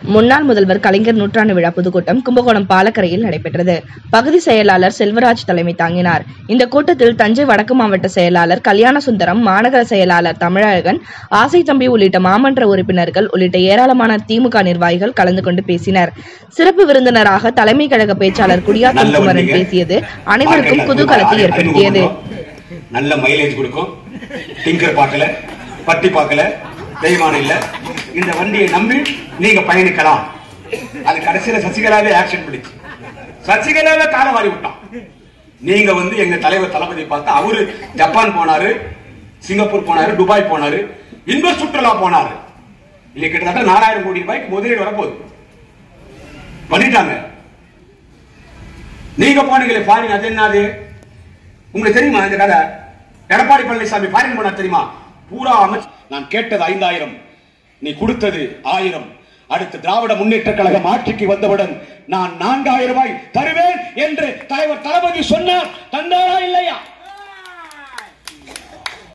முன்னாள் முதல்வர் கலைஞர் நூற்றாண்டு விழா பொதுக்கூட்டம் கும்பகோணம் பாலக்கரையில் நடைபெற்றது பகுதி செயலாளர் செல்வராஜ் தலைமை தாங்கினார் இந்த கூட்டத்தில் தஞ்சை வடக்கு மாவட்ட செயலாளர் கல்யாண சுந்தரம் மாநகர செயலாளர் தமிழழகன் ஆசை தம்பி உள்ளிட்ட மாமன்ற உறுப்பினர்கள் உள்ளிட்ட ஏராளமான திமுக நிர்வாகிகள் கலந்து கொண்டு பேசினர் சிறப்பு விருந்தினராக தலைமை கழக பேச்சாளர் குடியாத்தம் குமரன் பேசியது அனைவருக்கும் குதூகலத்தை ஏற்படுத்தியது நல்ல மைலேஜ் கொடுக்கும் டிங்கர் பார்க்கல பட்டி பார்க்கல தெய்வான இல்ல இந்த வண்டியை நம்பி நீங்க பயணிக்கலாம் அது கடைசியில சசிகலாவே ஆக்ஷன் பிடிச்சு சசிகலாவே காலம் வாரி விட்டான் நீங்க வந்து எங்க தலைவர் தளபதி பார்த்தா அவரு ஜப்பான் போனாரு சிங்கப்பூர் போனாரு துபாய் போனாரு இன்ப சுற்றுலா போனாரு இல்ல கிட்டத்தட்ட நாலாயிரம் கோடி ரூபாய்க்கு முதலீடு வரப்போகுது பண்ணிட்டாங்க நீங்க போனீங்களே ஃபாரின் அது என்னது உங்களுக்கு தெரியுமா இந்த கதை எடப்பாடி பழனிசாமி ஃபாரின் போனா தெரியுமா பூரா அமைச்சு நான் கேட்டது ஐந்தாயிரம் நீ கொடுத்தது ஆயிரம் அடுத்து திராவிட முன்னேற்ற கழகம் ஆட்சிக்கு வந்தவுடன் நான் நான்காயிரம் ரூபாய் தருவேன் என்று தலைவர் தளபதி சொன்னார் தந்தார்